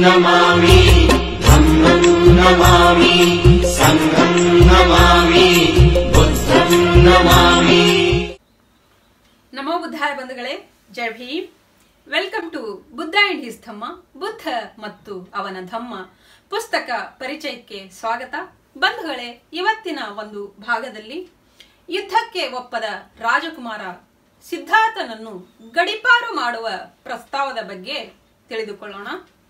नमामि धम्मं नमामि सङ्घं नमामि बुद्धं नमामि ನಮೋ ಬುದ್ಧಾಯ ಬಂಧುಗಳೇ ಜೈ Bhim welcome to Buddha and his Dhamma Buddha ಮತ್ತು ಅವನ ಧಮ್ಮ ಪುಸ್ತಕ ಪರಿಚಯಕ್ಕೆ ಸ್ವಾಗತ ಬಂಧುಗಳೇ ಇವತ್ತಿನ ಒಂದು ಭಾಗದಲ್ಲಿ ಯುದ್ಧಕ್ಕೆ ಒಪ್ಪದ ರಾಜಕುಮಾರ ಸಿದ್ಧಾರ್ಥನನ್ನು ಗಡಿಪಾರು ಮಾಡುವ ಪ್ರಸ್ತಾವದ ಬಗ್ಗೆ ತಿಳಿದುಕೊಳ್ಳೋಣ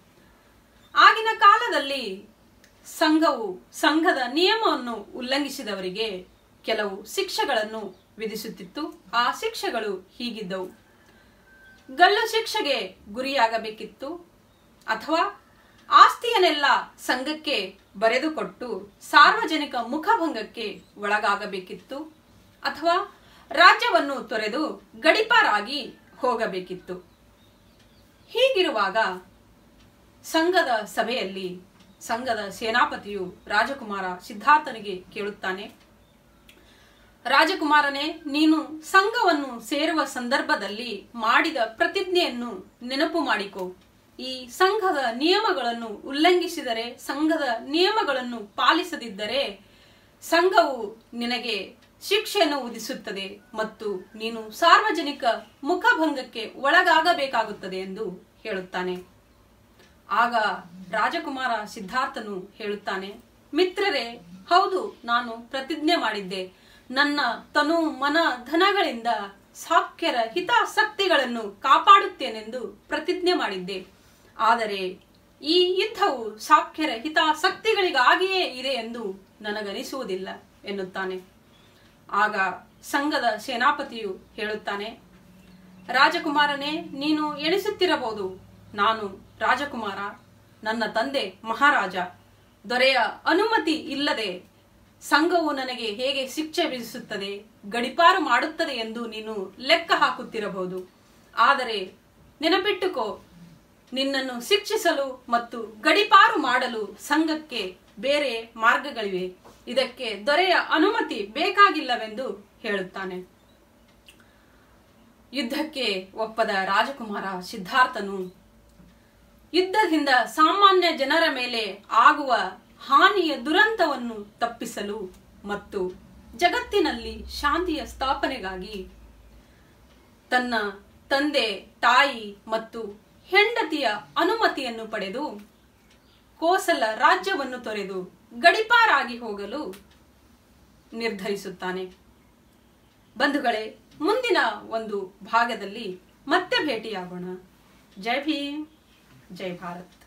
ಆಗಿನ ಕಾಲದಲ್ಲಿ ಸಂಘವು ಸಂಘದ ನಿಯಮವನ್ನು ಉಲ್ಲಂಘಿಸಿದವರಿಗೆ ಕೆಲವು ಶಿಕ್ಷೆಗಳನ್ನು ವಿಧಿಸುತ್ತಿತ್ತು ಆ ಶಿಕ್ಷೆಗಳು ಹೀಗಿದ್ದವು ಗಲ್ಲು ಶಿಕ್ಷೆಗೆ ಗುರಿಯಾಗಬೇಕಿತ್ತು ಅಥವಾ ಆಸ್ತಿಯನ್ನೆಲ್ಲ ಸಂಘಕ್ಕೆ ಬರೆದುಕೊಟ್ಟು ಸಾರ್ವಜನಿಕ ಮುಖಭಂಗಕ್ಕೆ ಒಳಗಾಗಬೇಕಿತ್ತು ಅಥವಾ ರಾಜ್ಯವನ್ನು ತೊರೆದು ಗಡಿಪಾರಾಗಿ ಹೋಗಬೇಕಿತ್ತು ಹೀಗಿರುವಾಗ ಸಂಘದ ಸಭೆಯಲ್ಲಿ ಸಂಘದ ಸೇನಾಪತಿಯು ರಾಜಕುಮಾರ ಸಿದ್ಧಾರ್ಥನಿಗೆ ಕೇಳುತ್ತಾನೆ ರಾಜಕುಮಾರನೇ ನೀನು ಸಂಘವನ್ನು ಸೇರುವ ಸಂದರ್ಭದಲ್ಲಿ ಮಾಡಿದ ಪ್ರತಿಜ್ಞೆಯನ್ನು ನೆನಪು ಮಾಡಿಕೊ ಈ ಸಂಘದ ನಿಯಮಗಳನ್ನು ಉಲ್ಲಂಘಿಸಿದರೆ ಸಂಘದ ನಿಯಮಗಳನ್ನು ಪಾಲಿಸದಿದ್ದರೆ ಸಂಘವು ನಿನಗೆ ಶಿಕ್ಷೆಯನ್ನು ವಿಧಿಸುತ್ತದೆ ಮತ್ತು ನೀನು ಸಾರ್ವಜನಿಕ ಮುಖಭಂಗಕ್ಕೆ ಒಳಗಾಗಬೇಕಾಗುತ್ತದೆ ಎಂದು ಹೇಳುತ್ತಾನೆ ಆಗ ರಾಜಕುಮಾರ ಸಿದ್ಧಾರ್ಥನು ಹೇಳುತ್ತಾನೆ ಮಿತ್ರರೇ ಹೌದು ನಾನು ಪ್ರತಿಜ್ಞೆ ಮಾಡಿದ್ದೆ ನನ್ನ ತನು ಮನ ಧನಗಳಿಂದ ಸಾಕ್ಯರ ಹಿತಾಸಕ್ತಿಗಳನ್ನು ಕಾಪಾಡುತ್ತೇನೆಂದು ಪ್ರತಿಜ್ಞೆ ಮಾಡಿದ್ದೆ ಆದರೆ ಈ ಯುದ್ಧವು ಸಾಕ್ಯರ ಹಿತಾಸಕ್ತಿಗಳಿಗಾಗಿಯೇ ಇದೆ ಎಂದು ನನಗನಿಸುವುದಿಲ್ಲ ಎನ್ನುತ್ತಾನೆ ಆಗ ಸಂಘದ ಸೇನಾಪತಿಯು ಹೇಳುತ್ತಾನೆ ರಾಜಕುಮಾರನೇ ನೀನು ಎಣಿಸುತ್ತಿರಬಹುದು ನಾನು ರಾಜಕುಮಾರ ನನ್ನ ತಂದೆ ಮಹಾರಾಜ ದೊರೆಯ ಅನುಮತಿ ಇಲ್ಲದೆ ಸಂಘವು ನನಗೆ ಹೇಗೆ ಶಿಕ್ಷೆ ವಿಧಿಸುತ್ತದೆ ಗಡಿಪಾರು ಮಾಡುತ್ತದೆ ಎಂದು ನೀನು ಲೆಕ್ಕ ಹಾಕುತ್ತಿರಬಹುದು ಆದರೆ ನೆನಪಿಟ್ಟುಕೋ ನಿನ್ನನ್ನು ಶಿಕ್ಷಿಸಲು ಮತ್ತು ಗಡಿಪಾರು ಮಾಡಲು ಸಂಘಕ್ಕೆ ಬೇರೆ ಮಾರ್ಗಗಳಿವೆ ಇದಕ್ಕೆ ದೊರೆಯ ಅನುಮತಿ ಬೇಕಾಗಿಲ್ಲವೆಂದು ಹೇಳುತ್ತಾನೆ ಯುದ್ಧಕ್ಕೆ ಒಪ್ಪದ ರಾಜಕುಮಾರ ಸಿದ್ಧಾರ್ಥನು ಯುದ್ಧದಿಂದ ಸಾಮಾನ್ಯ ಜನರ ಮೇಲೆ ಆಗುವ ಹಾನಿಯ ದುರಂತವನ್ನು ತಪ್ಪಿಸಲು ಮತ್ತು ಜಗತ್ತಿನಲ್ಲಿ ಶಾಂತಿಯ ಸ್ಥಾಪನೆಗಾಗಿ ತನ್ನ ತಂದೆ ತಾಯಿ ಮತ್ತು ಹೆಂಡತಿಯ ಅನುಮತಿಯನ್ನು ಪಡೆದು ಕೋಸಲ ರಾಜ್ಯವನ್ನು ತೊರೆದು ಗಡಿಪಾರಾಗಿ ಹೋಗಲು ನಿರ್ಧರಿಸುತ್ತಾನೆ ಬಂಧುಗಳೇ ಮುಂದಿನ ಒಂದು ಭಾಗದಲ್ಲಿ ಮತ್ತೆ ಭೇಟಿಯಾಗೋಣ ಜೈ ಭೀಮ್ ಜೈ ಭಾರತ್